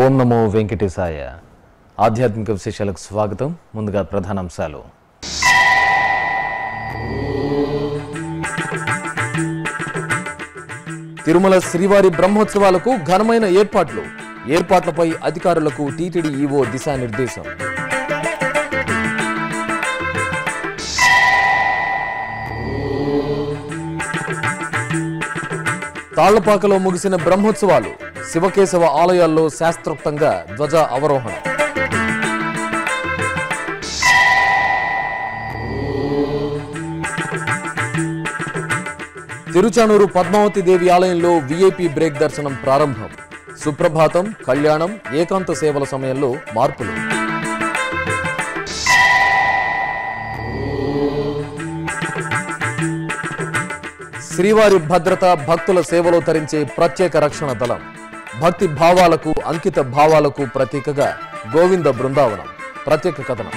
ఓం నమో వెంకటేశాయ ఆధ్యాత్మిక విశేషాలకు స్వాగతం ముందుగా ప్రధానాంశాలు తిరుమల శ్రీవారి బ్రహ్మోత్సవాలకు ఘనమైన ఏర్పాట్లు ఏర్పాట్లపై అధికారులకు టీటీడీ ఈవో దిశానిర్దేశం తాళ్లపాకలో ముగిసిన బ్రహ్మోత్సవాలు శివకేశవ ఆలయాల్లో శాస్త్రోక్తంగా ధ్వజ అవరోహణ తిరుచానూరు పద్మావతి దేవి ఆలయంలో విఐపి బ్రేక్ దర్శనం ప్రారంభం సుప్రభాతం కళ్యాణం ఏకాంత సేవల సమయంలో మార్పులు శ్రీవారి భద్రత భక్తుల సేవలో తరించే ప్రత్యేక రక్షణ దళం భక్తి భావాలకు అంకిత భావాలకు ప్రతీకగా గోవింద బృందావనం ప్రత్యేక కథనం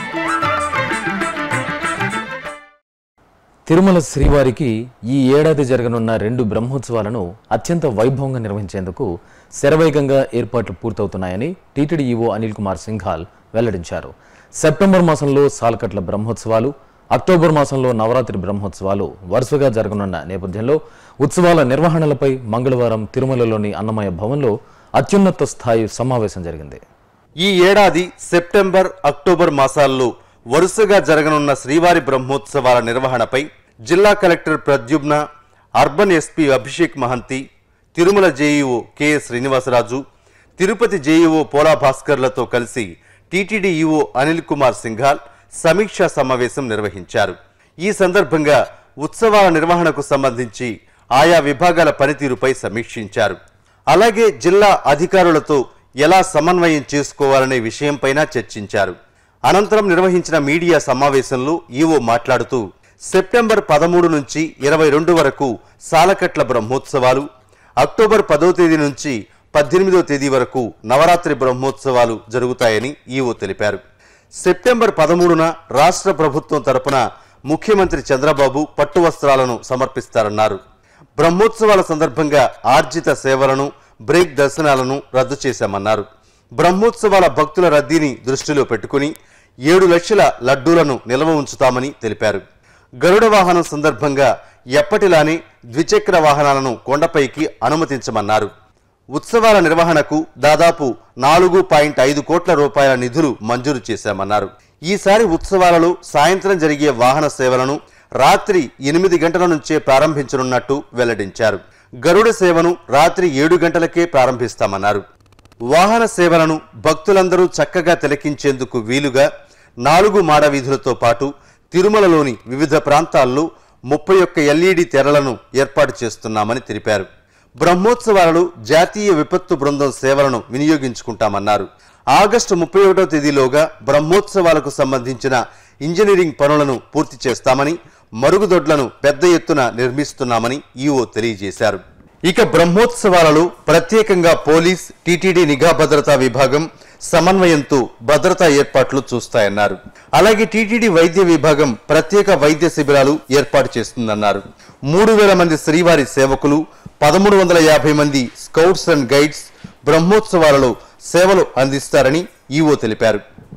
తిరుమల శ్రీవారికి ఈ ఏడాది జరగనున్న రెండు బ్రహ్మోత్సవాలను అత్యంత వైభవంగా నిర్వహించేందుకు శరవేగంగా ఏర్పాట్లు పూర్తవుతున్నాయని టీటీడీ ఈవో అనిల్ కుమార్ సింఘాల్ వెల్లడించారు సెప్టెంబర్ మాసంలో సాలకట్ల బ్రహ్మోత్సవాలు అక్టోబర్ మాసంలో నవరాత్రి బ్రహ్మోత్సవాలు వరుసగా జరగనున్న నేపథ్యంలో ఉత్సవాల నిర్వహణలపై మంగళవారం తిరుమలలోని అన్నమయ భవన్లో అత్యున్నత స్థాయి సమావేశం జరిగింది ఈ ఏడాది సెప్టెంబర్ అక్టోబర్ మాసాల్లో వరుసగా జరగనున్న శ్రీవారి బ్రహ్మోత్సవాల నిర్వహణపై జిల్లా collector Pradyumna urban SP Abhishek Mahanthi Tirumala JEO KS Srinivasaraju Tirupati JEO Pola భాస్కర్లతో కలిసి టీటీడీ ఈఓ అనిల్ కుమార్ సింఘాల్ సమీక్షా సమావేశం నిర్వహించారు ఈ సందర్భంగా ఉత్సవాల నిర్వహణకు సంబంధించి ఆయా విభాగాల పనితీరుపై సమీక్షించారు అలాగే జిల్లా అధికారులతో ఎలా సమన్వయం చేసుకోవాలనే విషయంపైన చర్చించారు అనంతరం నిర్వహించిన మీడియా సమావేశంలో ఈవో మాట్లాడుతూ సెప్టెంబర్ పదమూడు నుంచి ఇరవై రెండు వరకు సాలకట్ల బ్రహ్మోత్సవాలు అక్టోబర్ పదో తేదీ నుంచి పద్దెనిమిదో తేదీ వరకు నవరాత్రి బ్రహ్మోత్సవాలు జరుగుతాయని ఈవో తెలిపారు సెప్టెంబర్ పదమూడున రాష్ట్ర ప్రభుత్వం తరపున ముఖ్యమంత్రి చంద్రబాబు పట్టు వస్త్రాలను సమర్పిస్తారన్నారు బ్రహ్మోత్సవాల సందర్భంగా ఆర్జిత సేవలను బ్రేక్ దర్శనాలను రద్దు చేశామన్నారు బ్రహ్మోత్సవాల భక్తుల రద్దీని దృష్టిలో పెట్టుకుని ఏడు లక్షల లడ్డూలను నిల్వ ఉంచుతామని తెలిపారు గరుడ వాహనం సందర్భంగా ఎప్పటిలానే ద్విచక్ర వాహనాలను కొండపైకి అనుమతించమన్నారు ఉత్సవాల నిర్వహణకు దాదాపు నాలుగు పాయింట్ ఐదు కోట్ల రూపాయల నిధులు మంజూరు చేశామన్నారు ఈసారి ఉత్సవాలలో సాయంత్రం జరిగే వాహన సేవలను రాత్రి ఎనిమిది గంటల నుంచే ప్రారంభించనున్నట్టు వెల్లడించారు గరుడ సేవను రాత్రి ఏడు గంటలకే ప్రారంభిస్తామన్నారు వాహన సేవలను భక్తులందరూ చక్కగా తిలకించేందుకు వీలుగా నాలుగు మాడ వీధులతో పాటు తిరుమలలోని వివిధ ప్రాంతాల్లో ముప్పై ఒక్క ఎల్ఈడి తెరలను ఏర్పాటు చేస్తున్నామని తెలిపారు బ్రహ్మోత్సవాలలో జాతీయ విపత్తు బృందం సేవలను వినియోగించుకుంటామన్నారు ఆగస్టు ముప్పై ఒకటో తేదీలోగా బ్రహ్మోత్సవాలకు సంబంధించిన ఇంజనీరింగ్ పనులను పూర్తి చేస్తామని మరుగుదొడ్లను పెద్ద ఎత్తున నిర్మిస్తున్నామని ఈఓ తెలియజేశారు ఇక బ్రహ్మోత్సవాలలో ప్రత్యేకంగా పోలీస్ టీటీడీ నిఘా భద్రతా విభాగం సమన్వయంతో భద్రతా ఏర్పాట్లు చూస్తాయన్నారు అలాగే టీటీడీ వైద్య విభాగం ప్రత్యేక వైద్య శిబిరాలు ఏర్పాటు చేస్తుందన్నారు మూడు వేల మంది శ్రీవారి సేవకులు పదమూడు వందల యాభై మంది స్కౌట్స్ అండ్ గైడ్స్ బ్రహ్మోత్సవాలలో సేవలు అందిస్తారని ఈవో తెలిపారు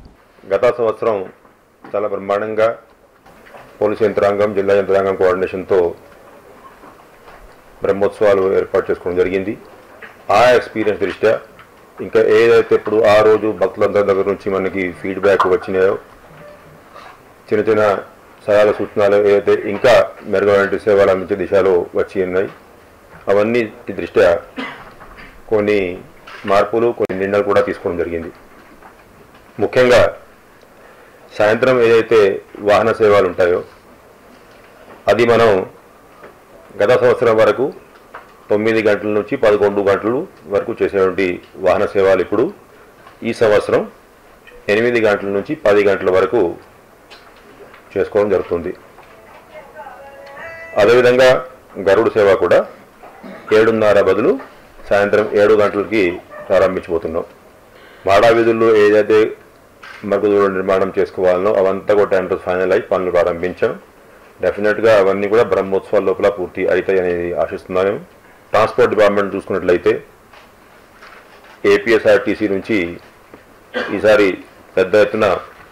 గత సంవత్సరం చాలా బ్రహ్మాండంగా పోలీసు యంత్రాంగం జిల్లా యంత్రాంగం కోఆర్డినేషన్తో బ్రహ్మోత్సవాలు ఏర్పాటు చేసుకోవడం జరిగింది ఆ ఎక్స్పీరియన్స్ దృష్ట్యా ఇంకా ఏదైతే ఇప్పుడు ఆ రోజు భక్తులందరి దగ్గర నుంచి మనకి ఫీడ్బ్యాక్ వచ్చినాయో చిన్న చిన్న సలహాల సూచనలు ఏదైతే ఇంకా మెరుగైన సేవలు అందించే దిశలో వచ్చి ఉన్నాయి అవన్నీ దృష్ట్యా కొన్ని మార్పులు కొన్ని నిర్ణయాలు కూడా తీసుకోవడం జరిగింది ముఖ్యంగా సాయంత్రం ఏదైతే వాహన సేవలు ఉంటాయో అది మనం గత సంవత్సరం వరకు తొమ్మిది గంటల నుంచి పదకొండు గంటలు వరకు చేసేటువంటి వాహన సేవలు ఇప్పుడు ఈ సంవత్సరం ఎనిమిది గంటల నుంచి పది గంటల వరకు చేసుకోవడం జరుగుతుంది అదేవిధంగా గరుడు సేవ కూడా ఏడున్నర బదులు సాయంత్రం ఏడు గంటలకి ప్రారంభించబోతున్నాం మాడా వీధుల్లో ఏదైతే మరుగుదొడ్ల నిర్మాణం చేసుకోవాలనో అవంతా కూడా టెండర్స్ ఫైనల్ అయి పనులు ప్రారంభించాం డెఫినెట్గా అవన్నీ కూడా బ్రహ్మోత్సవాల లోపల పూర్తి అవుతాయి అనేది ఆశిస్తున్నాను ట్రాన్స్పోర్ట్ డిపార్ట్మెంట్ చూసుకున్నట్లయితే ఏపీఎస్ఆర్టీసీ నుంచి ఈసారి పెద్ద ఎత్తున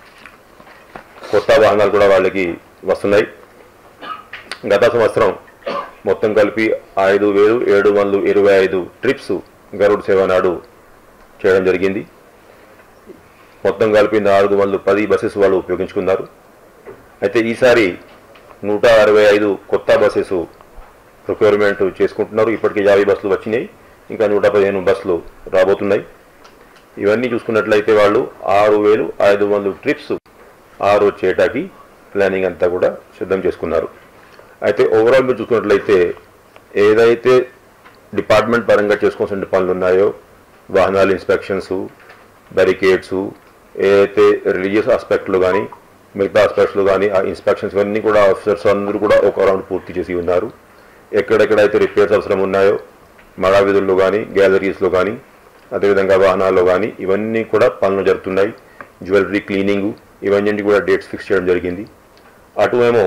కొత్త వాహనాలు కూడా వాళ్ళకి వస్తున్నాయి గత సంవత్సరం మొత్తం కలిపి ఐదు వేలు ఏడు వందలు ఇరవై ఐదు ట్రిప్స్ గరుడ్ సేవ నాడు చేయడం జరిగింది మొత్తం కలిపి నాలుగు వందలు పది బస్సెస్ వాళ్ళు ఉపయోగించుకున్నారు అయితే ఈసారి నూట అరవై ఐదు కొత్త బస్సెస్ ప్రొక్యూర్మెంట్ చేసుకుంటున్నారు ఇప్పటికే యాభై బస్సులు వచ్చినాయి ఇంకా నూట పదిహేను బస్సులు రాబోతున్నాయి ఇవన్నీ చూసుకున్నట్లయితే వాళ్ళు ఆరు వేలు ఐదు వందలు ట్రిప్స్ ఆ రోజు చేయటానికి ప్లానింగ్ అంతా కూడా సిద్ధం చేసుకున్నారు అయితే ఓవరాల్ మీరు చూసుకున్నట్లయితే ఏదైతే డిపార్ట్మెంట్ పరంగా చేసుకోవాల్సిన పనులు ఉన్నాయో వాహనాల ఇన్స్పెక్షన్స్ బ్యారికేడ్స్ ఏదైతే రిలీజియస్ ఆస్పెక్ట్లో కానీ మిగతా ఆస్పెక్ట్స్లో కానీ ఆ ఇన్స్పెక్షన్స్ ఇవన్నీ కూడా ఆఫీసర్స్ అందరూ కూడా ఒక రౌండ్ పూర్తి చేసి ఉన్నారు ఎక్కడెక్కడైతే రిపేర్స్ అవసరం ఉన్నాయో మడా వీధుల్లో కానీ గ్యాలరీస్లో కానీ అదేవిధంగా వాహనాల్లో కానీ ఇవన్నీ కూడా పనులు జరుగుతున్నాయి జ్యువెలరీ క్లీనింగ్ ఇవన్నీ కూడా డేట్స్ ఫిక్స్ చేయడం జరిగింది అటు ఏమో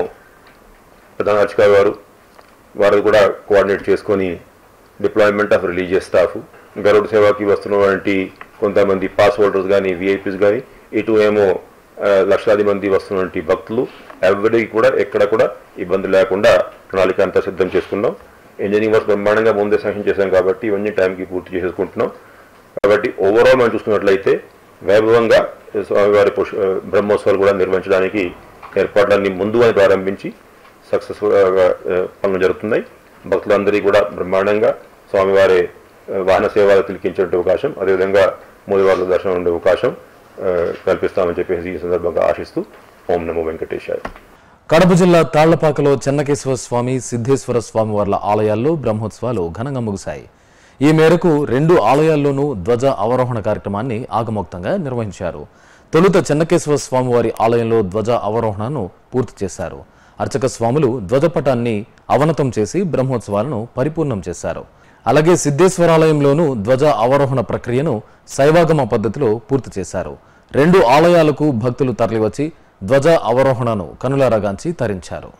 ప్రధాన అర్చక గారు వారు కూడా కోఆర్డినేట్ చేసుకొని deployment of religious staff Garuda సేవకి వస్తున్నటువంటి కొంతమంది పాస్ హోల్డర్స్ కానీ విఐపీస్ కానీ ఇటు ఏమో ఆ, లక్షలాది మంది వస్తున్నటువంటి భక్తులు ఎవరికి కూడా ఎక్కడ కూడా ఇబ్బంది లేకుండా ప్రణాళిక అంతా సిద్ధం చేసుకున్నాం ఇంజనీరింగ్ వర్క్స్ బ్రహ్మాండంగా ముందే శాంక్షన్ చేశాం కాబట్టి ఇవన్నీ టైంకి పూర్తి చేసేసుకుంటున్నాం కాబట్టి ఓవరాల్ మనం చూసుకున్నట్లయితే వైభవంగా స్వామివారి పుష్ బ్రహ్మోత్సవాలు కూడా నిర్వహించడానికి ఏర్పాట్లన్నీ ముందు అని ప్రారంభించి సక్సెస్ఫుల్గా పనులు జరుగుతున్నాయి భక్తులందరికీ కూడా బ్రహ్మాండంగా స్వామివారి ఆ, వాహన సేవలు తిలికించే అవకాశం అదేవిధంగా మూలవార్ల దర్శనం ఉండే అవకాశం ఆ, కల్పిస్తామని చెప్పేసి ఈ సందర్భంగా ఆశిస్తూ ఓం నమో వెంకటేశాయ కడప జిల్లా తాళ్లపాకలో చెన్నకేశ్వర స్వామి సిద్ధేశ్వర స్వామి వార్ల ఆలయాల్లో బ్రహ్మోత్సవాలు ఘనంగా ముగిశాయి ఈ మేరకు రెండు ఆలయాల్లోనూ ధ్వజ అవరోహణ కార్యక్రమాన్ని ఆగమోక్తంగా నిర్వహించారు తొలుత చెన్నకేశ్వర స్వామి వారి ఆలయంలో ధ్వజ అవరోహణను పూర్తి చేశారు అర్చక స్వాములు ధ్వజపటాన్ని అవనతం చేసి బ్రహ్మోత్సవాలను పరిపూర్ణం చేశారు అలాగే సిద్ధేశ్వరాలయంలోనూ ధ్వజ అవరోహణ ప్రక్రియను శైవాగమ పద్ధతిలో పూర్తి చేశారు రెండు ఆలయాలకు భక్తులు తరలివచ్చి ధ్వజ అవరోహణను కనులారగాంచి తరించారు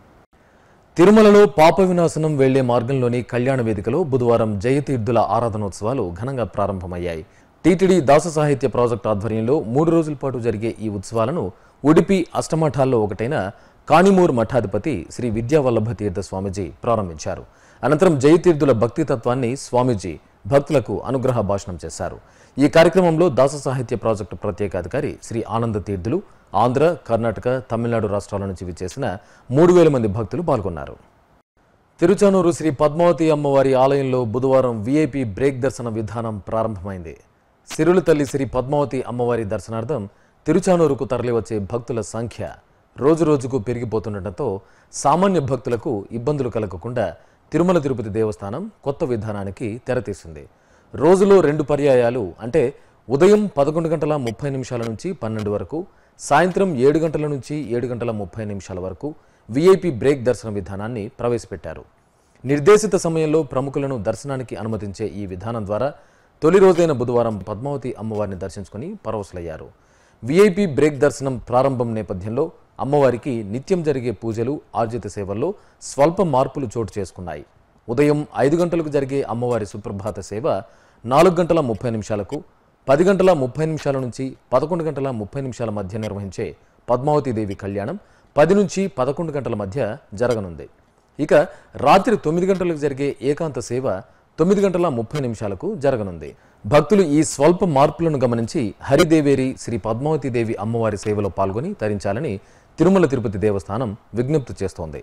తిరుమలలో పాప వినాశనం వెళ్లే మార్గంలోని కళ్యాణ వేదికలో బుధవారం జయతీర్థుల ఆరాధనోత్సవాలు ఘనంగా ప్రారంభమయ్యాయి టీటీడీ దాస సాహిత్య ప్రాజెక్టు ఆధ్వర్యంలో మూడు రోజుల పాటు జరిగే ఈ ఉత్సవాలను ఉడిపి అష్టమఠాల్లో ఒకటైన కాణిమూర్ మఠాధిపతి శ్రీ విద్యావల్లభ తీర్థ స్వామీజీ ప్రారంభించారు అనంతరం జయతీర్థుల భక్తి తత్వాన్ని స్వామీజీ భక్తులకు అనుగ్రహ భాషణం చేశారు ఈ కార్యక్రమంలో దాస సాహిత్య ప్రాజెక్టు ప్రత్యేక అధికారి శ్రీ ఆనంద తీర్థులు ఆంధ్ర కర్ణాటక తమిళనాడు రాష్ట్రాల నుంచి విచ్చేసిన మూడు వేల మంది భక్తులు పాల్గొన్నారు తిరుచానూరు శ్రీ పద్మావతి అమ్మవారి ఆలయంలో బుధవారం వీఐపీ బ్రేక్ దర్శన విధానం ప్రారంభమైంది సిరుల తల్లి శ్రీ పద్మావతి అమ్మవారి దర్శనార్థం తిరుచానూరుకు తరలివచ్చే భక్తుల సంఖ్య రోజురోజుకు పెరిగిపోతుండటంతో సామాన్య భక్తులకు ఇబ్బందులు కలగకుండా తిరుమల తిరుపతి దేవస్థానం కొత్త విధానానికి తెరతీసింది రోజులో రెండు పర్యాయాలు అంటే ఉదయం పదకొండు గంటల ముప్పై నిమిషాల నుంచి పన్నెండు వరకు సాయంత్రం ఏడు గంటల నుంచి ఏడు గంటల ముప్పై నిమిషాల వరకు వీఐపీ బ్రేక్ దర్శన విధానాన్ని ప్రవేశపెట్టారు నిర్దేశిత సమయంలో ప్రముఖులను దర్శనానికి అనుమతించే ఈ విధానం ద్వారా తొలి రోజైన బుధవారం పద్మావతి అమ్మవారిని దర్శించుకుని పరవశులయ్యారు వీఐపీ బ్రేక్ దర్శనం ప్రారంభం నేపథ్యంలో అమ్మవారికి నిత్యం జరిగే పూజలు ఆర్జిత సేవల్లో స్వల్ప మార్పులు చోటు చేసుకున్నాయి ఉదయం ఐదు గంటలకు జరిగే అమ్మవారి సుప్రభాత సేవ నాలుగు గంటల ముప్పై నిమిషాలకు పది గంటల ముప్పై నిమిషాల నుంచి పదకొండు గంటల ముప్పై నిమిషాల మధ్య నిర్వహించే పద్మావతి దేవి కళ్యాణం పది నుంచి పదకొండు గంటల మధ్య జరగనుంది ఇక రాత్రి తొమ్మిది గంటలకు జరిగే ఏకాంత సేవ తొమ్మిది గంటల ముప్పై నిమిషాలకు జరగనుంది భక్తులు ఈ స్వల్ప మార్పులను గమనించి హరిదేవేరి శ్రీ పద్మావతి దేవి అమ్మవారి సేవలో పాల్గొని తరించాలని తిరుమల తిరుపతి దేవస్థానం విజ్ఞప్తి చేస్తోంది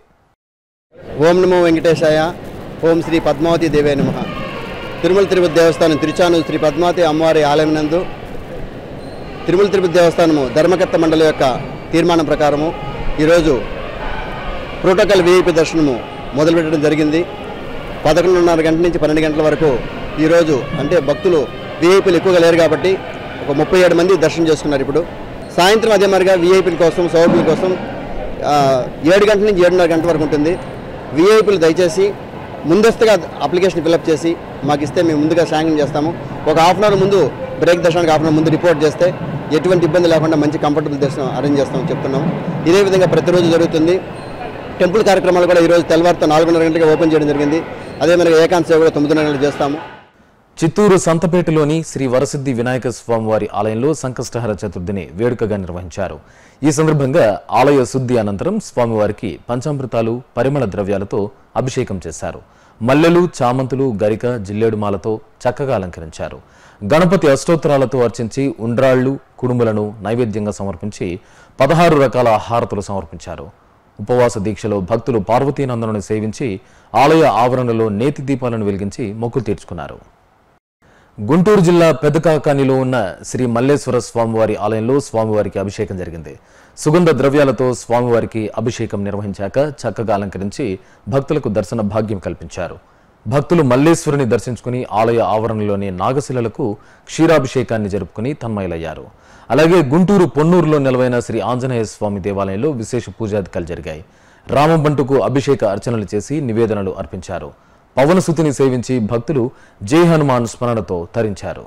ఓం నమో వెంకటేశాయ ఓం శ్రీ పద్మావతి దేవే నమ తిరుమల తిరుపతి దేవస్థానం తిరుచానూరు శ్రీ పద్మావతి అమ్మవారి ఆలయం నందు తిరుమల తిరుపతి దేవస్థానము ధర్మకర్త మండలి యొక్క తీర్మానం ప్రకారము ఈరోజు ప్రోటోకాల్ విఐపి దర్శనము మొదలుపెట్టడం జరిగింది పదకొండున్నర గంటల నుంచి పన్నెండు గంటల వరకు ఈరోజు అంటే భక్తులు విఐపీలు ఎక్కువగా లేరు కాబట్టి ఒక ముప్పై ఏడు మంది దర్శనం చేసుకున్నారు ఇప్పుడు సాయంత్రం అదే మరిగా విఐపీల కోసం సౌకర్యాల కోసం ఆ, ఏడు గంటల నుంచి ఏడున్నర గంటల వరకు ఉంటుంది విఐపీలు దయచేసి ముందస్తుగా అప్లికేషన్ ఫిలప్ చేసి మాకు ఇస్తే మేము ముందుగా శాంక్షన్ చేస్తాము ఒక హాఫ్ అన్ అవర్ ముందు బ్రేక్ దర్శనానికి హాఫ్ అన్ అవర్ ముందు రిపోర్ట్ చేస్తే ఎటువంటి ఇబ్బంది లేకుండా మంచి కంఫర్టబుల్ దర్శనం అరేంజ్ చేస్తామని చెప్తున్నాం ఇదే విధంగా ప్రతిరోజు జరుగుతుంది టెంపుల్ కార్యక్రమాలు కూడా ఈరోజు తెల్లవారుతో నాలుగున్నర గంటలకు ఓపెన్ చేయడం జరిగింది అదే మరి ఏకాంత సేవ కూడా తొమ్మిదిన్నర గంటలకు చేస్తాము చిత్తూరు సంతపేటలోని శ్రీ వరసిద్ధి వినాయక స్వామివారి ఆలయంలో సంకష్టహర చతుర్థిని వేడుకగా నిర్వహించారు ఈ సందర్భంగా ఆలయ శుద్ధి అనంతరం స్వామివారికి పంచామృతాలు పరిమళ ద్రవ్యాలతో అభిషేకం చేశారు మల్లెలు చామంతులు గరిక జిల్లేడుమాలతో చక్కగా అలంకరించారు గణపతి అష్టోత్తరాలతో అర్చించి ఉండ్రాళ్లు కుడుములను నైవేద్యంగా సమర్పించి పదహారు రకాల హారతులు సమర్పించారు ఉపవాస దీక్షలో భక్తులు పార్వతీనందనుని సేవించి ఆలయ ఆవరణలో నేతి దీపాలను వెలిగించి మొక్కులు తీర్చుకున్నారు గుంటూరు జిల్లా పెదకాకానిలో ఉన్న శ్రీ మల్లేశ్వర స్వామివారి ఆలయంలో స్వామివారికి అభిషేకం జరిగింది సుగంధ ద్రవ్యాలతో స్వామివారికి అభిషేకం నిర్వహించాక చక్కగా అలంకరించి భక్తులకు దర్శన భాగ్యం కల్పించారు భక్తులు మల్లేశ్వరుని దర్శించుకుని ఆలయ ఆవరణలోని నాగశిలలకు క్షీరాభిషేకాన్ని జరుపుకుని తన్మయులయ్యారు అలాగే గుంటూరు పొన్నూరులో నిలవైన శ్రీ ఆంజనేయ స్వామి దేవాలయంలో విశేష పూజాధికాలు జరిగాయి రామబంటుకు అభిషేక అర్చనలు చేసి నివేదనలు అర్పించారు పవనసుతిని సేవించి భక్తులు జై హనుమాన్ స్మరణతో తరించారు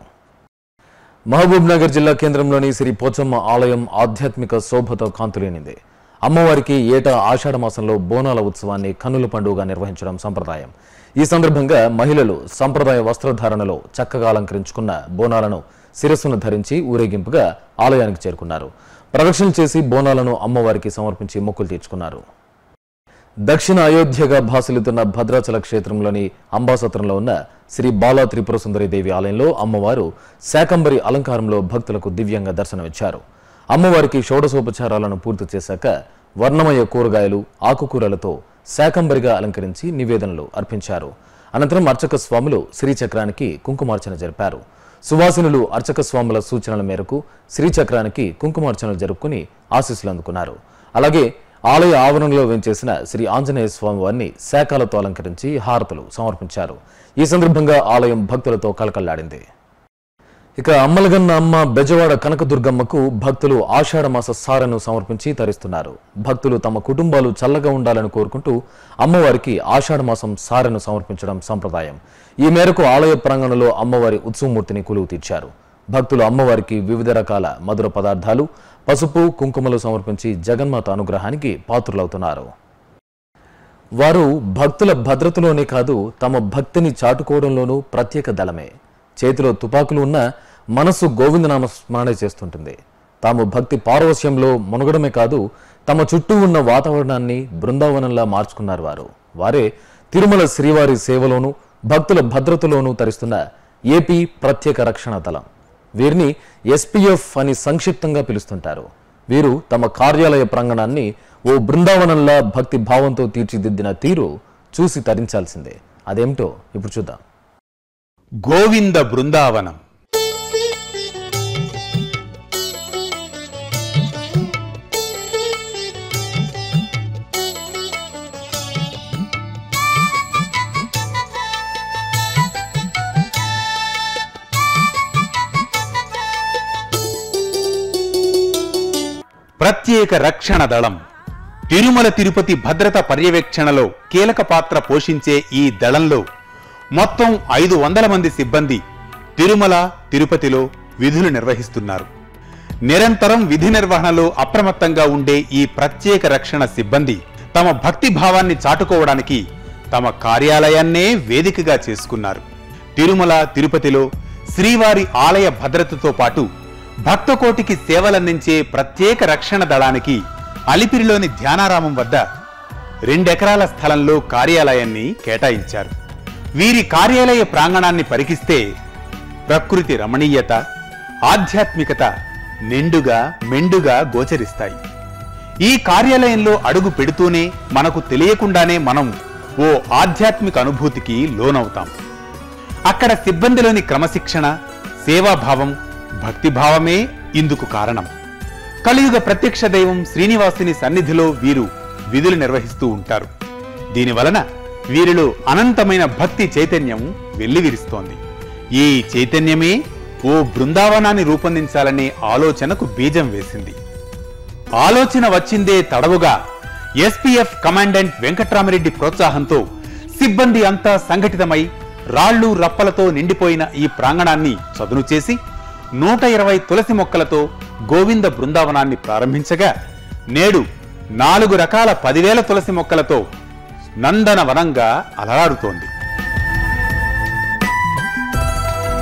మహబూబ్ నగర్ జిల్లా కేంద్రంలోని శ్రీ పోచమ్మ ఆలయం ఆధ్యాత్మిక శోభతో కాంతులేనింది అమ్మవారికి ఏటా ఆషాఢ మాసంలో బోనాల ఉత్సవాన్ని కన్నుల పండుగగా నిర్వహించడం సంప్రదాయం ఈ సందర్భంగా మహిళలు సంప్రదాయ వస్త్రధారణలో చక్కగా అలంకరించుకున్న బోనాలను శిరస్సును ధరించి ఊరేగింపుగా ఆలయానికి చేరుకున్నారు ప్రదక్షిణలు చేసి బోనాలను అమ్మవారికి సమర్పించి మొక్కులు తీర్చుకున్నారు దక్షిణ అయోధ్యగా భాసిల్లుతున్న భద్రాచల క్షేత్రంలోని అంబాసత్రంలో ఉన్న శ్రీ బాలా త్రిపుర సుందరి దేవి ఆలయంలో అమ్మవారు శాకంబరి అలంకారంలో భక్తులకు దివ్యంగా దర్శనమిచ్చారు అమ్మవారికి షోడశోపచారాలను పూర్తి చేశాక వర్ణమయ కూరగాయలు ఆకుకూరలతో శాకంబరిగా అలంకరించి నివేదనలు అర్పించారు అనంతరం అర్చక స్వాములు శ్రీచక్రానికి కుంకుమార్చన జరిపారు సువాసినులు అర్చక స్వాముల సూచనల మేరకు శ్రీచక్రానికి కుంకుమార్చనలు జరుపుకుని ఆశీస్సులు అందుకున్నారు అలాగే ఆలయ ఆవరణలో వెంచేసిన శ్రీ ఆంజనేయ స్వామి వారిని శాఖలతో అలంకరించి హారతులు సమర్పించారు ఈ సందర్భంగా ఆలయం భక్తులతో కలకల్లాడింది ఇక అమ్మలగన్న అమ్మ బెజవాడ కనకదుర్గమ్మకు భక్తులు ఆషాఢ మాస సారెను సమర్పించి తరిస్తున్నారు భక్తులు తమ కుటుంబాలు చల్లగా ఉండాలని కోరుకుంటూ అమ్మవారికి ఆషాఢ మాసం సారెను సమర్పించడం సంప్రదాయం ఈ మేరకు ఆలయ ప్రాంగణంలో అమ్మవారి ఉత్సవమూర్తిని కొలువు తీర్చారు భక్తులు అమ్మవారికి వివిధ రకాల మధుర పదార్థాలు పసుపు కుంకుమలు సమర్పించి జగన్మాత అనుగ్రహానికి పాత్రులవుతున్నారు వారు భక్తుల భద్రతలోనే కాదు తమ భక్తిని చాటుకోవడంలోనూ ప్రత్యేక దళమే చేతిలో తుపాకులు ఉన్న మనస్సు గోవిందనామ స్మరణ చేస్తుంటుంది తాము భక్తి పారవస్యంలో మునగడమే కాదు తమ చుట్టూ ఉన్న వాతావరణాన్ని బృందావనంలా మార్చుకున్నారు వారు వారే తిరుమల శ్రీవారి సేవలోనూ భక్తుల భద్రతలోనూ తరిస్తున్న ఏపీ ప్రత్యేక రక్షణ దళం వీరిని ఎస్పీఎఫ్ అని సంక్షిప్తంగా పిలుస్తుంటారు వీరు తమ కార్యాలయ ప్రాంగణాన్ని ఓ బృందావనంలా భక్తి భావంతో తీర్చిదిద్దిన తీరు చూసి తరించాల్సిందే అదేమిటో ఇప్పుడు చూద్దాం గోవింద బృందావనం ప్రత్యేక రక్షణ దళం తిరుమల తిరుపతి భద్రత పర్యవేక్షణలో కీలక పాత్ర పోషించే ఈ దళంలో మొత్తం ఐదు వందల మంది సిబ్బంది తిరుమల తిరుపతిలో విధులు నిర్వహిస్తున్నారు నిరంతరం విధి నిర్వహణలో అప్రమత్తంగా ఉండే ఈ ప్రత్యేక రక్షణ సిబ్బంది తమ భక్తి భావాన్ని చాటుకోవడానికి తమ కార్యాలయాన్నే వేదికగా చేసుకున్నారు తిరుమల తిరుపతిలో శ్రీవారి ఆలయ భద్రతతో పాటు భక్తకోటికి సేవలందించే ప్రత్యేక రక్షణ దళానికి అలిపిరిలోని ధ్యానారామం వద్ద రెండెకరాల స్థలంలో కార్యాలయాన్ని కేటాయించారు వీరి కార్యాలయ ప్రాంగణాన్ని పరికిస్తే ప్రకృతి రమణీయత ఆధ్యాత్మికత నిండుగా మెండుగా గోచరిస్తాయి ఈ కార్యాలయంలో అడుగు పెడుతూనే మనకు తెలియకుండానే మనం ఓ ఆధ్యాత్మిక అనుభూతికి లోనవుతాం అక్కడ సిబ్బందిలోని క్రమశిక్షణ సేవాభావం భక్తిభావమే ఇందుకు కారణం కలియుగ ప్రత్యక్ష దైవం శ్రీనివాసుని సన్నిధిలో వీరు విధులు నిర్వహిస్తూ ఉంటారు దీనివలన వీరిలో అనంతమైన భక్తి చైతన్యం వెల్లివిరుస్తోంది ఈ చైతన్యమే ఓ బృందావనాన్ని రూపొందించాలనే ఆలోచనకు బీజం వేసింది ఆలోచన వచ్చిందే తడవుగా ఎస్పీఎఫ్ కమాండెంట్ వెంకట్రామరెడ్డి ప్రోత్సాహంతో సిబ్బంది అంతా సంఘటితమై రాళ్లు రప్పలతో నిండిపోయిన ఈ ప్రాంగణాన్ని చదును చేసి నూట ఇరవై తులసి మొక్కలతో గోవింద బృందావనాన్ని ప్రారంభించగా నేడు నాలుగు రకాల పదివేల తులసి మొక్కలతో నందనవనంగా అలరాడుతోంది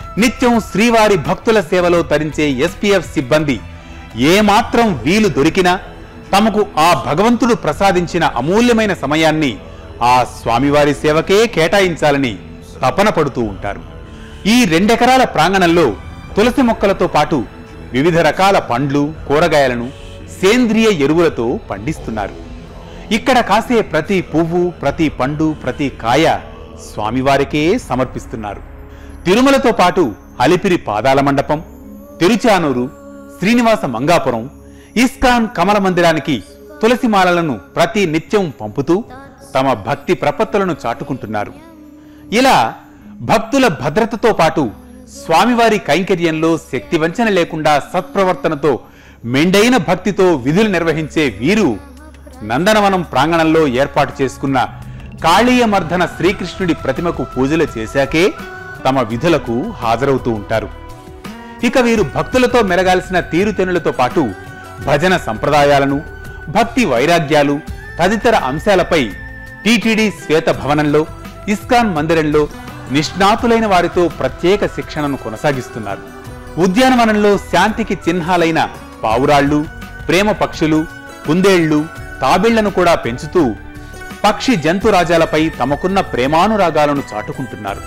నిత్యం శ్రీవారి భక్తుల సేవలో తరించే ఎస్పీఎఫ్ సిబ్బంది ఏమాత్రం వీలు దొరికినా తమకు ఆ భగవంతుడు ప్రసాదించిన అమూల్యమైన సమయాన్ని ఆ స్వామివారి సేవకే కేటాయించాలని తపన పడుతూ ఉంటారు ఈ రెండెకరాల ప్రాంగణంలో తులసి మొక్కలతో పాటు వివిధ రకాల పండ్లు కూరగాయలను సేంద్రియ ఎరువులతో పండిస్తున్నారు ఇక్కడ కాసే ప్రతి పువ్వు ప్రతి పండు ప్రతి కాయ స్వామివారికే సమర్పిస్తున్నారు తిరుమలతో పాటు అలిపిరి పాదాల మండపం తిరుచానూరు శ్రీనివాస మంగాపురం ఇస్కాన్ కమల మందిరానికి తులసిమాలలను ప్రతి నిత్యం పంపుతూ తమ భక్తి ప్రపత్తులను చాటుకుంటున్నారు ఇలా భక్తుల భద్రతతో పాటు స్వామివారి కైంకర్యంలో శక్తి వంచన లేకుండా సత్ప్రవర్తనతో మెండైన భక్తితో విధులు నిర్వహించే వీరు నందనవనం ప్రాంగణంలో ఏర్పాటు చేసుకున్న కాళీయమర్ధన శ్రీకృష్ణుడి ప్రతిమకు పూజలు చేశాకే తమ విధులకు హాజరవుతూ ఉంటారు ఇక వీరు భక్తులతో మెరగాల్సిన తీరుతెనులతో పాటు భజన సంప్రదాయాలను భక్తి వైరాగ్యాలు తదితర అంశాలపై టీటీడీ శ్వేత భవనంలో ఇస్కాన్ మందిరంలో నిష్ణాతులైన వారితో ప్రత్యేక శిక్షణను కొనసాగిస్తున్నారు ఉద్యానవనంలో శాంతికి చిహ్నాలైన పావురాళ్ళు ప్రేమ పక్షులు కుందేళ్లు తాబిళ్లను కూడా పెంచుతూ పక్షి జంతురాజాలపై తమకున్న ప్రేమానురాగాలను చాటుకుంటున్నారు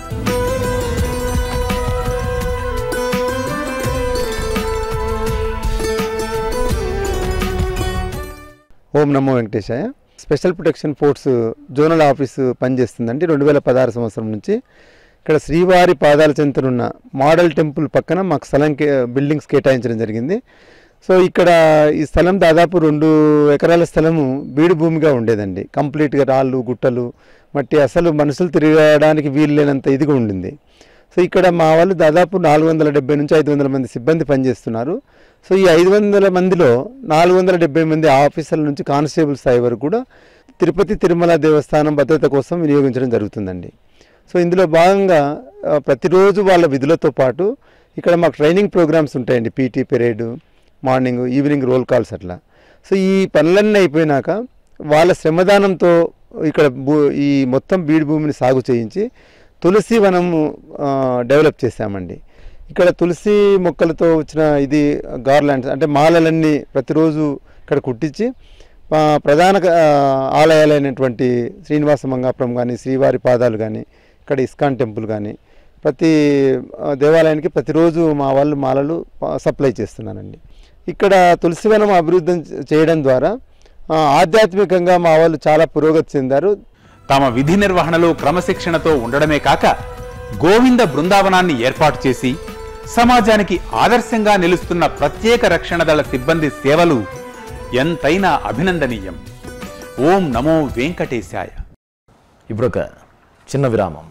ఓం నమో వెంకటేశాయ special protection force zonal office పనిచేస్తుందండి రెండు వేల పదహారు సంవత్సరం నుంచి ఇక్కడ శ్రీవారి పాదాల చెంతనున్న మోడల్ టెంపుల్ పక్కన మాకు స్థలం కే బిల్డింగ్స్ కేటాయించడం జరిగింది సో ఇక్కడ ఈ స్థలం దాదాపు రెండు ఎకరాల స్థలము బీడు భూమిగా ఉండేదండి కంప్లీట్గా రాళ్ళు గుట్టలు మట్టి అసలు మనుషులు తిరగడానికి వీలు లేనంత ఇదిగా ఉండింది సో ఇక్కడ మా వాళ్ళు దాదాపు నాలుగు వందల డెబ్బై నుంచి ఐదు వందల మంది సిబ్బంది పనిచేస్తున్నారు సో ఈ ఐదు వందల మందిలో నాలుగు వందల డెబ్బై మంది ఆఫీసర్ల నుంచి కానిస్టేబుల్ స్థాయి వరకు కూడా తిరుపతి తిరుమల దేవస్థానం భద్రత కోసం వినియోగించడం జరుగుతుందండి సో ఇందులో భాగంగా ఆ, ప్రతిరోజు వాళ్ళ విధులతో పాటు ఇక్కడ మాకు ట్రైనింగ్ ప్రోగ్రామ్స్ ఉంటాయండి PT parade morning evening roll calls అట్లా సో ఈ పనులన్నీ అయిపోయినాక వాళ్ళ శ్రమదానంతో ఇక్కడ భూ ఈ మొత్తం బీడు భూమిని సాగు చేయించి తులసి వనము ఆ, డెవలప్ చేశామండి ఇక్కడ తులసి మొక్కలతో వచ్చిన ఇది గార్లాండ్స్ అంటే మాలలన్నీ ప్రతిరోజు ఇక్కడ కుట్టించి ఆ, ప్రధాన ఆ, ఆలయాలైనటువంటి శ్రీనివాస మంగాపురం కానీ శ్రీవారి పాదాలు కానీ ఇక్కడ ఇస్కాన్ టెంపుల్ కానీ ప్రతి ఆ, దేవాలయానికి ప్రతిరోజు మా వాళ్ళు మాలలు ప- సప్లై చేస్తున్నానండి ఇక్కడ తులసివనం అభివృద్ధి చేయడం ద్వారా ఆ, ఆధ్యాత్మికంగా మా వాళ్ళు చాలా పురోగతి చెందారు తమ విధి నిర్వహణలో క్రమశిక్షణతో ఉండడమే కాక గోవింద బృందావనాన్ని ఏర్పాటు చేసి సమాజానికి ఆదర్శంగా నిలుస్తున్న ప్రత్యేక రక్షణ దళ సిబ్బంది సేవలు ఎంతైనా అభినందనీయం ఓం నమో వెంకటేశాయ ఇప్పుడొక చిన్న విరామం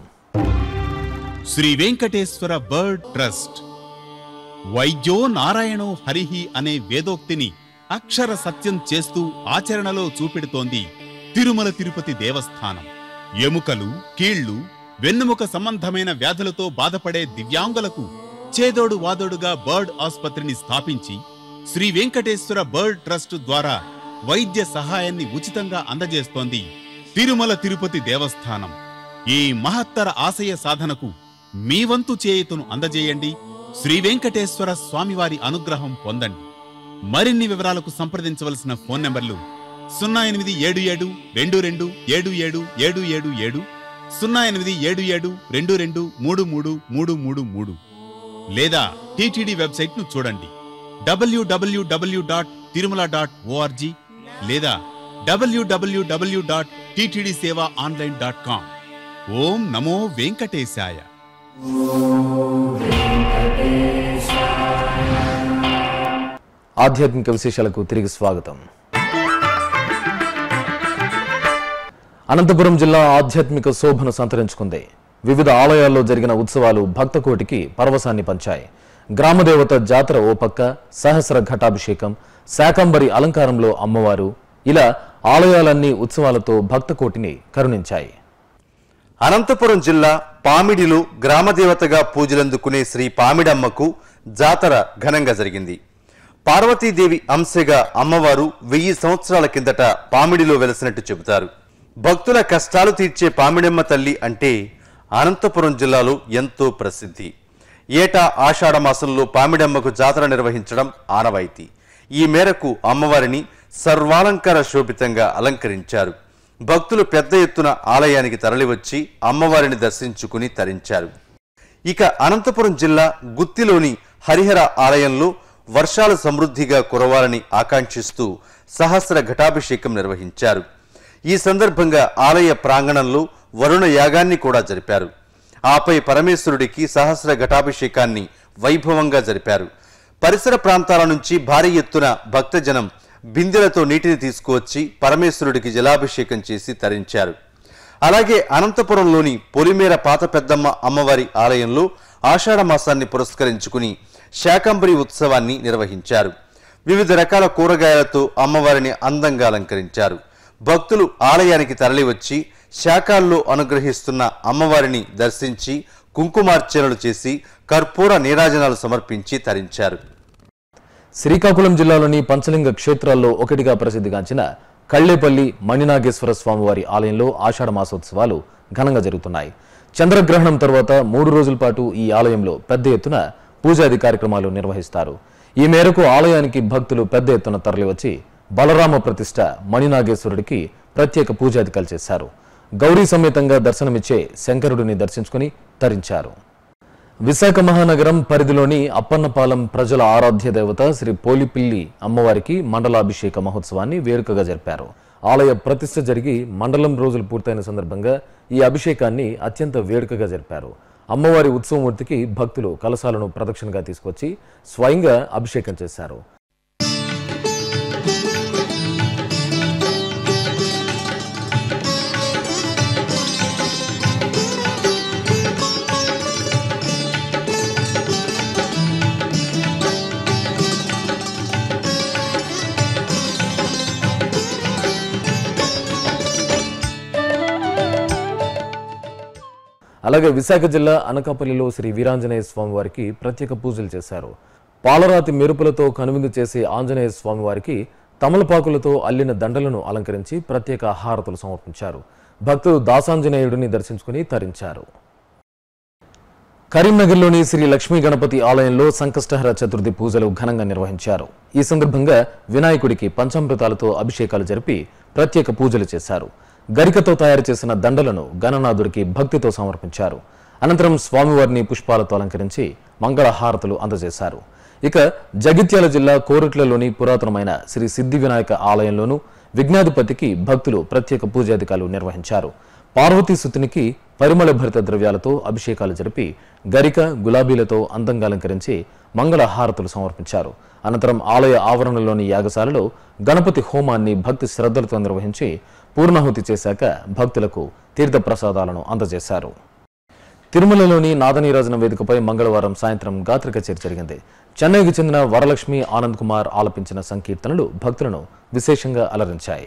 శ్రీ వెంకటేశ్వర బర్డ్ ట్రస్ట్ వైద్యో నారాయణో హరిహి అనే వేదోక్తిని అక్షర సత్యం చేస్తూ ఆచరణలో చూపెడుతోంది తిరుమల తిరుపతి దేవస్థానం ఎముకలు కీళ్లు వెన్నుముక సంబంధమైన వ్యాధులతో బాధపడే దివ్యాంగులకు చేదోడు వాదోడుగా బర్డ్ ఆసుపత్రిని స్థాపించి శ్రీ వెంకటేశ్వర బర్డ్ ట్రస్ట్ ద్వారా వైద్య సహాయాన్ని ఉచితంగా అందజేస్తోంది తిరుమల తిరుపతి దేవస్థానం ఈ మహత్తర ఆశయ సాధనకు మీ వంతు చేయుతను అందజేయండి శ్రీ వెంకటేశ్వర స్వామివారి అనుగ్రహం పొందండి మరిన్ని వివరాలకు సంప్రదించవలసిన ఫోన్ నంబర్లు సున్నా ఎనిమిది ఏడు ఏడు రెండు రెండు ఏడు ఏడు ఏడు ఏడు ఏడు సున్నా ఎనిమిది ఏడు ఏడు రెండు రెండు మూడు మూడు మూడు మూడు మూడు లేదా టీటీడీ వెబ్సైట్ ను చూడండి WWW dot Tirumala dot ORG లేదా WWW dot TTD seva online dot com ఓం నమో వెంకటేశాయ ఆధ్యాత్మిక విశేషాలకు తిరిగి స్వాగతం అనంతపురం జిల్లా ఆధ్యాత్మిక శోభను సంతరించుకుంది వివిధ ఆలయాల్లో జరిగిన ఉత్సవాలు భక్తకోటికి పరవశాన్ని పంచాయి గ్రామదేవత జాతర ఓ పక్క సహస్ర ఘటాభిషేకం శాకంబరి అలంకారంలో అమ్మవారు ఇలా ఆలయాలన్నీ ఉత్సవాలతో భక్తకోటిని కరుణించాయి అనంతపురం జిల్లా పామిడిలో గ్రామదేవతగా పూజలందుకునే శ్రీ పామిడమ్మకు జాతర ఘనంగా జరిగింది పార్వతీదేవి అంశగా అమ్మవారు వెయ్యి సంవత్సరాల కిందట పామిడిలో వెలసినట్టు చెబుతారు భక్తుల కష్టాలు తీర్చే పామిడమ్మ తల్లి అంటే అనంతపురం జిల్లాలో ఎంతో ప్రసిద్ధి ఏటా ఆషాఢ మాసంలో పామిడమ్మకు జాతర నిర్వహించడం ఆనవాయితీ ఈ మేరకు అమ్మవారిని సర్వాలంకార శోభితంగా అలంకరించారు భక్తులు పెద్ద ఎత్తున ఆలయానికి తరలివచ్చి అమ్మవారిని దర్శించుకుని తరించారు ఇక అనంతపురం జిల్లా గుత్తిలోని హరిహర ఆలయంలో వర్షాలు సమృద్ధిగా కురవాలని ఆకాంక్షిస్తూ సహస్ర ఘటాభిషేకం నిర్వహించారు ఈ సందర్భంగా ఆలయ ప్రాంగణంలో వరుణ యాగాన్ని కూడా జరిపారు ఆపై పరమేశ్వరుడికి సహస్ర ఘటాభిషేకాన్ని వైభవంగా జరిపారు పరిసర ప్రాంతాల నుంచి భారీ ఎత్తున భక్తజనం బిందెలతో నీటిని తీసుకువచ్చి పరమేశ్వరుడికి జలాభిషేకం చేసి తరించారు అలాగే అనంతపురంలోని పొలిమేర పాత పెద్దమ్మ అమ్మవారి ఆలయంలో ఆషాఢ మాసాన్ని పురస్కరించుకుని శాకంబరి ఉత్సవాన్ని నిర్వహించారు వివిధ రకాల కూరగాయలతో అమ్మవారిని అందంగా అలంకరించారు భక్తులు ఆలయానికి తరలివచ్చి శాఖాల్లో అనుగ్రహిస్తున్న అమ్మవారిని దర్శించి కుంకుమార్చనలు చేసి కర్పూర నీరాజనాలు సమర్పించి తరించారు శ్రీకాకుళం జిల్లాలోని పంచలింగ క్షేత్రాల్లో ఒకటిగా ప్రసిద్ధిగాంచిన కళ్ళేపల్లి మణినాగేశ్వర స్వామివారి ఆలయంలో ఆషాఢ మాసోత్సవాలు ఘనంగా జరుగుతున్నాయి చంద్రగ్రహణం తర్వాత మూడు రోజుల పాటు ఈ ఆలయంలో పెద్ద ఎత్తున పూజాది కార్యక్రమాలు నిర్వహిస్తారు ఈ మేరకు ఆలయానికి భక్తులు పెద్ద ఎత్తున తరలివచ్చి బలరామ ప్రతిష్ట మణినాగేశ్వరుడికి ప్రత్యేక పూజాదికాలు చేశారు గౌరీ సమేతంగా దర్శనమిచ్చే శంకరుడిని దర్శించుకుని తరించారు విశాఖ మహానగరం పరిధిలోని అప్పన్నపాలెం ప్రజల ఆరాధ్య దేవత శ్రీ పోలిపిల్లి అమ్మవారికి మండలాభిషేక మహోత్సవాన్ని వేడుకగా జరిపారు ఆలయ ప్రతిష్ఠ జరిగి మండలం రోజులు పూర్తయిన సందర్భంగా ఈ అభిషేకాన్ని అత్యంత వేడుకగా జరిపారు అమ్మవారి ఉత్సవమూర్తికి భక్తులు కలశాలను ప్రదక్షిణగా తీసుకొచ్చి స్వయంగా అభిషేకం చేశారు అలాగే విశాఖ జిల్లా అనకాపల్లిలో శ్రీ వీరాంజనేయ స్వామి వారికి ప్రత్యేక పూజలు చేశారు పాలరాతి మెరుపులతో కనువిందు చేసే ఆంజనేయ స్వామి వారికి తమలపాకులతో అల్లిన దండలను అలంకరించి ప్రత్యేక హారతులు సమర్పించారు భక్తులు దాసాంజనేయుడిని దర్శించుకుని తరించారు కరీంనగర్లోని శ్రీ లక్ష్మీ గణపతి ఆలయంలో సంకష్టహర చతుర్థి పూజలు ఘనంగా నిర్వహించారు ఈ సందర్భంగా వినాయకుడికి పంచామృతాలతో అభిషేకాలు జరిపి ప్రత్యేక పూజలు చేశారు గరికతో తయారు చేసిన దండలను గణనాథుడికి భక్తితో సమర్పించారు అనంతరం స్వామివారిని పుష్పాలతో అలంకరించి మంగళ హారతులు అందజేశారు ఇక జగిత్యాల జిల్లా కోరుట్లలోని పురాతనమైన శ్రీ సిద్ధి వినాయక ఆలయంలోనూ విఘ్నాధిపతికి భక్తులు ప్రత్యేక పూజాధికాలు నిర్వహించారు పార్వతీ సుతునికి పరిమళ భరిత ద్రవ్యాలతో అభిషేకాలు జరిపి గరిక గులాబీలతో అందంగా అలంకరించి మంగళ హారతులు సమర్పించారు అనంతరం ఆలయ ఆవరణలోని యాగశాలలో గణపతి హోమాన్ని భక్తి శ్రద్ధలతో నిర్వహించి పూర్ణాహుతి చేశాక భక్తులకు తీర్థ ప్రసాదాలను అందజేశారు తిరుమలలోని నాదనీరాజన వేదికపై మంగళవారం సాయంత్రం గాత్ర కచేరి జరిగింది చెన్నైకి చెందిన వరలక్ష్మి ఆనంద్ కుమార్ ఆలపించిన సంకీర్తనలు భక్తులను విశేషంగా అలరించాయి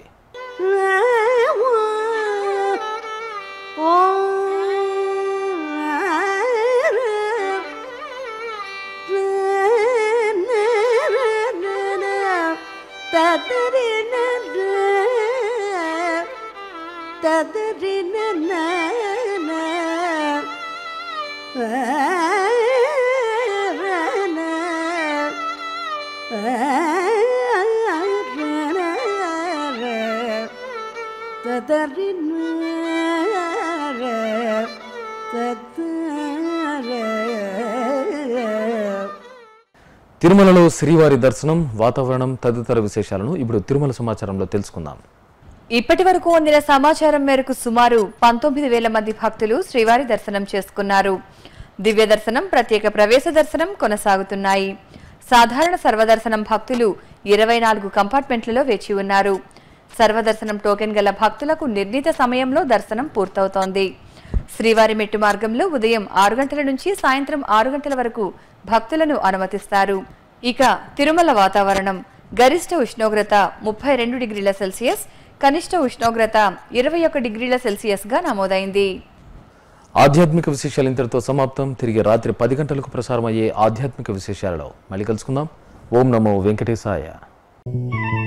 తిరుమలలో శ్రీవారి దర్శనం వాతావరణం తదితర విశేషాలను ఇప్పుడు తిరుమల సమాచారంలో తెలుసుకుందాం ఇప్పటి వరకు అందిన సమాచారం మేరకు సుమారు పంతొమ్మిది వేల మంది భక్తులు శ్రీవారి దర్శనం చేసుకున్నారు దివ్య దర్శనం ప్రత్యేక ప్రవేశ దర్శనం కొనసాగుతున్నాయి సాధారణ సర్వదర్శనం భక్తులు ఇరవై నాలుగు కంపార్ట్మెంట్లలో వేచి ఉన్నారు సర్వదర్శనం టోకెన్ గల భక్తులకు నిర్ణీత సమయంలో దర్శనం పూర్తవుతోంది శ్రీవారి మెట్టు మార్గంలో ఉదయం ఆరు గంటల నుంచి సాయంత్రం ఆరు గంటల వరకు భక్తులను అనుమతిస్తారు ఇక తిరుమల వాతావరణం గరిష్ట ఉష్ణోగ్రత ముప్పై రెండు డిగ్రీల సెల్సియస్ కనిష్ట ఉష్ణోగ్రత ఇరవై ఒక డిగ్రీల సెల్సియస్ గా నమోదైంది ఆధ్యాత్మిక విశేషాలు ఇంతటితో సమాప్తం తిరిగి రాత్రి పది గంటలకు ప్రసారం అయ్యే ఆధ్యాత్మిక విశేషాలలో మళ్ళీ కలుసుకుందాం ఓం నమో వెంకటేశాయ